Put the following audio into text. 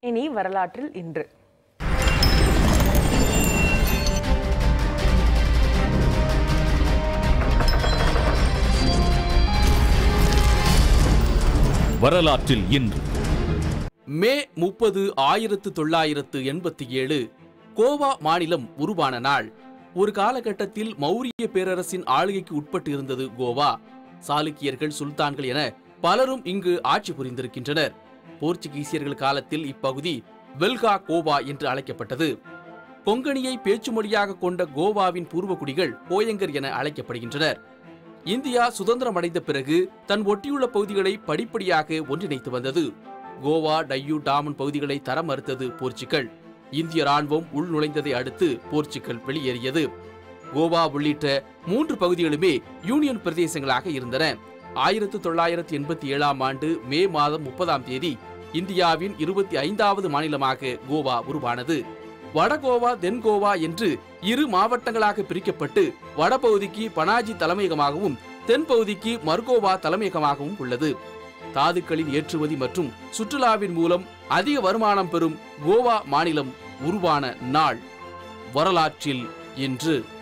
இனி வரலாற்றில் இன்று வரலாற்றில் இன்று மே முப்பது ஆயிரத்து தொள்ளாயிரத்து எண்பத்தி ஏழு கோவா மாநிலம் உருவான நாள் ஒரு காலகட்டத்தில் மௌரிய பேரரசின் ஆளுகைக்கு உட்பட்டு இருந்தது கோவா சாளுக்கியர்கள் சுல்தான்கள் என பலரும் இங்கு ஆட்சி புரிந்திருக்கின்றனர் போர்ச்சுகீசியர்கள் காலத்தில் இப்பகுதி வெல்கா கோவா என்று அழைக்கப்பட்டது கொங்கணியை பேச்சு மொழியாக கொண்ட கோவாவின் பூர்வகுடிகள் போயங்கர் என அழைக்கப்படுகின்றனர் இந்தியா சுதந்திரம் அடைந்த பிறகு தன் ஒட்டியுள்ள பகுதிகளை படிப்படியாக ஒன்றிணைத்து வந்தது கோவா டையூ டாமன் பகுதிகளை தர மறுத்தது போர்ச்சுகல் இந்திய ராணுவம் உள் நுழைந்ததை அடுத்து போர்ச்சுகல் வெளியேறியது கோவா உள்ளிட்ட மூன்று பகுதிகளுமே யூனியன் பிரதேசங்களாக இருந்தன ஆயிரத்து தொள்ளாயிரத்து எண்பத்தி ஏழாம் ஆண்டு மே மாதம் முப்பதாம் தேதி இந்தியாவின் இருபத்தி ஐந்தாவது மாநிலமாக கோவா உருவானது வடகோவா தென்கோவா என்று இரு மாவட்டங்களாக பிரிக்கப்பட்டு வடபகுதிக்கு பனாஜி தலைமையகமாகவும் தென்பகுதிக்கு மர்கோவா தலைமையகமாகவும் உள்ளது தாதுக்களின் ஏற்றுமதி மற்றும் சுற்றுலாவின் மூலம் அதிக வருமானம் பெறும் கோவா மாநிலம் உருவான நாள் வரலாற்றில் இன்று